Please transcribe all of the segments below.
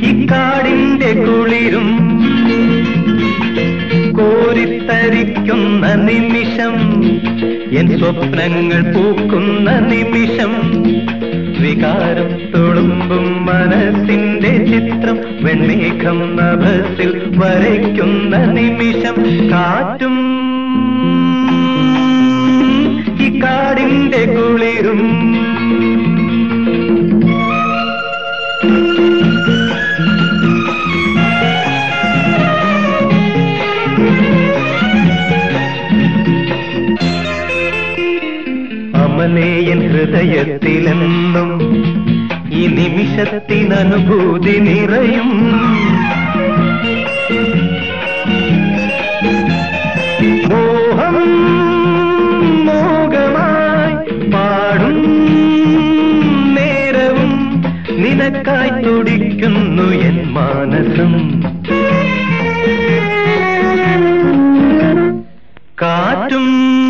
ഇക്കാടിന്റെ കുളിരും കോരിത്തരിക്കുന്ന നിമിഷം എൻ സ്വപ്നങ്ങൾ പൂക്കുന്ന നിമിഷം വികാരം തുളുമ്പും മനസ്സിന്റെ ചിത്രം വെൺമേഘം നഭസിൽ വരയ്ക്കുന്ന നിമിഷം കാറ്റും ഈ കാടിന്റെ കുളിരും അമലേയൻ ഹൃദയത്തിലെന്നും ഈ നിമിഷത്തിനനുഭൂതി നിറയും മോഹം മോഹമായി പാടും നേരവും നിനക്കായി തുടിക്കുന്നു എൻ മാനസം കാറ്റും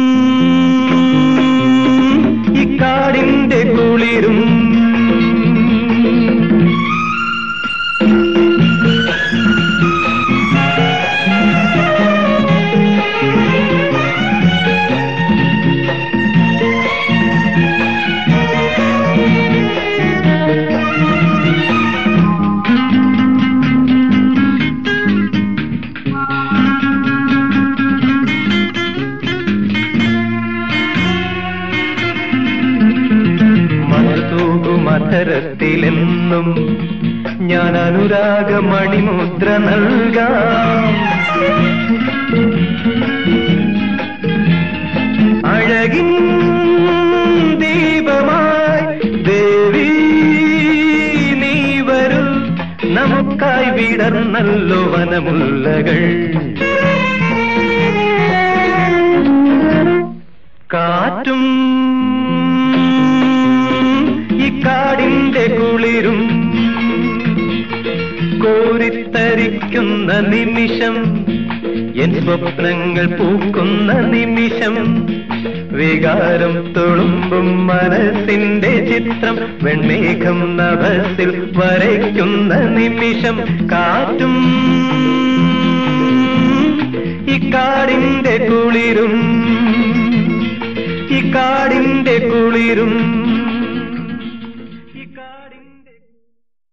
ഇക്കാടിന്റെ കുളിരും മധുരത്തിലെന്നും ഞാൻ അനുരാഗ മണിമുദ്ര നൽകാം അഴകിൻ ദീപമായി ദേവി നീ വരൂ നമുക്കായി വിടർന്നല്ലോ വനമുല്ലകൾ കാറ്റും ഇക്കാടിന്റെ കുളിരും കോരിത്തരിക്കുന്ന നിമിഷം എൻ സ്വപ്നങ്ങൾ പൂക്കുന്ന നിമിഷം വികാരം തുളുമ്പും മനസ്സിന്റെ ചിത്രം വെൺമേഘം നഭസിൽ വരയ്ക്കുന്ന നിമിഷം കാറ്റും ഇക്കാടിന്റെ കുളിരും ഇക്കാടിന്റെ കുളിരും